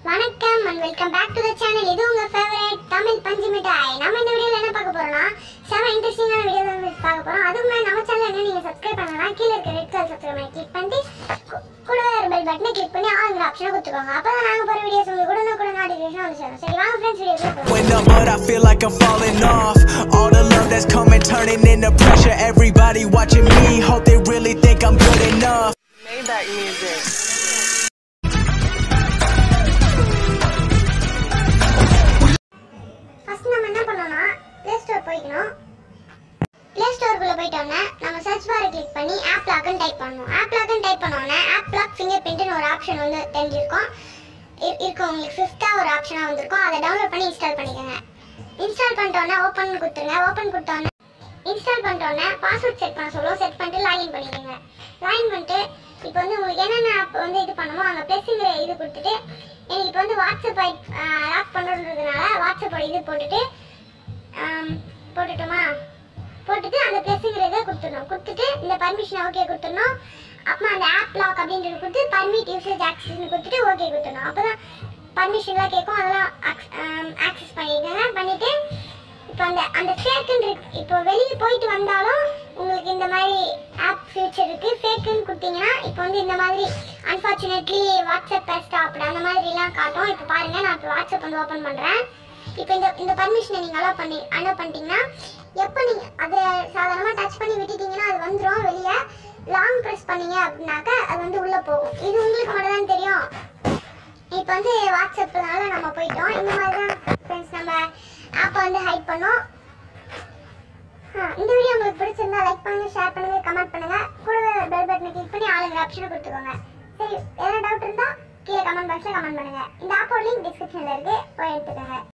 வணக்கம் and welcome back to the channel இது உங்க ஃபேவரட் தமிழ் பஞ்சு மிட்டாய் நம்ம இந்த வீடியோல என்ன பார்க்க போறோம்னா செம இன்ட்ரெஸ்டிங்கான வீடியோ தான் பார்க்க போறோம் அதுக்கு முன்னாடி நம்ம சேனல் என்ன நீங்க சப்ஸ்கிரைப் பண்ணலாம் கீழே இருக்க ரெட் கலர் சப்ஸ்கிரைப் பண்ணி கிளிக் பண்ணிட்டு கூ- கூடவே ஒரு பெல் பட்டனை கிளிக் பண்ணி ஆளுங்கிற ஆப்ஷனை கொடுத்துக்கோங்க அப்பதான் நாங்க போற வீடியோஸ் உங்களுக்கு கூட கூட நோட்டிஃபிகேஷன் வந்து சேரும் சரி வாங்க friends video When up, but I feel like I'm falling off. All the love that's coming, turning into pressure. Everybody watching me, hope they really think I'm good enough. Maybach music. First நம்ம என்ன பண்ணோம்னா play store போய்க்கணும் ப்ளே ஸ்டோருக்குள்ள போயிட்டோம்னா நம்ம search பாரை click பண்ணி ஆப் லாக்னு டைப் பண்ணணும் ஆப் லாக்னு டைப் பண்ணோம்னா ஆப் லாக் ஃபிங்கர் பிரிண்ட்னு ஒரு ஆப்ஷன் வந்து தெரிஞ்சிருக்கும் இ- இருக்கும் உங்களுக்கு ஃபிஃப்த்தாக ஒரு ஆப்ஷனாக வந்திருக்கும் அதை டவுன்லோட் பண்ணி இன்ஸ்டால் பண்ணிக்கோங்க இன்ஸ்டால் பண்ணிட்டோன்னே ஓப்பன் கொடுத்துருங்க ஓப்பன் கொடுத்தோன்னே இன்ஸ்டால் பண்ணிட்டோன்னே பாஸ்வேர்ட் செட் பண்ண சொல்லுவோம் செட் பண்ணிட்டு லாகின் பண்ணிக்கோங்க லாகின் பண்ணிட்டு இப்போ வந்து உங்களுக்கு என்னென்ன ஆப் வந்து இது பண்ணுமோ அங்கே ப்ளஸ்ங்கிற இது கொடுத்துட்டு எனக்கு இப்போ வந்து வாட்ஸ்அப் லாக் பண்ணுறதுனால வாட்ஸ்அப்போட இது போட்டுட்டு ஆம், போட்டுட்டோமா போட்டுட்டு அந்த ப்ளஸ்ங்கிற இதை கொடுத்துடணும் கொடுத்துட்டு இந்த பர்மிஷனை ஓகே கொடுத்துடணும் அப்புறமா அந்த ஆப் லாக் அப்படின்றது கொடுத்து பர்மிட் யூசேஜ் ஆக்சஸ்னு கொடுத்துட்டு ஓகே கொடுத்துடணும் அப்போ தான் பர்மிஷன்லாம் கேட்கும் அதெல்லாம் ஆக்சஸ் பண்ணிக்கோங்க பண்ணிவிட்டு இப்போ அந்த அந்த ஃபேக்குன்னு இருக்கு இப்போ வெளியே போயிட்டு வந்தாலும் உங்களுக்கு இந்த மாதிரி ஆப் ஃபியூச்சர் இருக்கு ஃபேக்குன்னு கொடுத்தீங்கன்னா இப்போ வந்து இந்த மாதிரி அன்ஃபார்ச்சுனேட்லி வாட்ஸ்அப் ஸ்டாப்டு அந்த மாதிரிலாம் காட்டும் இப்போ பாருங்க நான் இப்போ வாட்ஸ்அப் வந்து ஓப்பன் பண்ணுறேன் இப்போ இந்த இந்த பர்மிஷனை நீங்கள் அலோவ் பண்ணி அலோவ் பண்ணிட்டீங்கன்னா எப்போ நீங்கள் அதை சாதாரணமாக டச் பண்ணி விட்டுட்டீங்கன்னா அது வந்துடும் வெளியே லாங் ப்ரெஸ் பண்ணீங்க அப்படின்னாக்கா அது வந்து உள்ளே போகும் இது உங்களுக்கு மட்டும் தான் தெரியும் இப்போ வந்து வாட்ஸ்அப்னால நம்ம போயிட்டோம் இந்த மாதிரி தான் ஃப்ரெண்ட்ஸ் நம்ம ஆப்பை வந்து ஹைட் பண்ணோம் ஆ, இந்த வீடியோ உங்களுக்கு பிடிச்சிருந்தா லைக் பண்ணுங்க ஷேர் பண்ணுங்க கமெண்ட் பண்ணுங்க கூடவே பெல் பட்டனை கிளிக் பண்ணி ஆளுங்கிற ஆப்ஷனை கொடுத்துக்கோங்க சரி எதனா டவுட் இருந்தா கீழே கமெண்ட் பாக்ஸ்ல கமெண்ட் பண்ணுங்க இந்த ஆப்போட லிங்க் டிஸ்கிரிப்ஷன்ல இருக்கு போய் எடுத்துக்கோங்க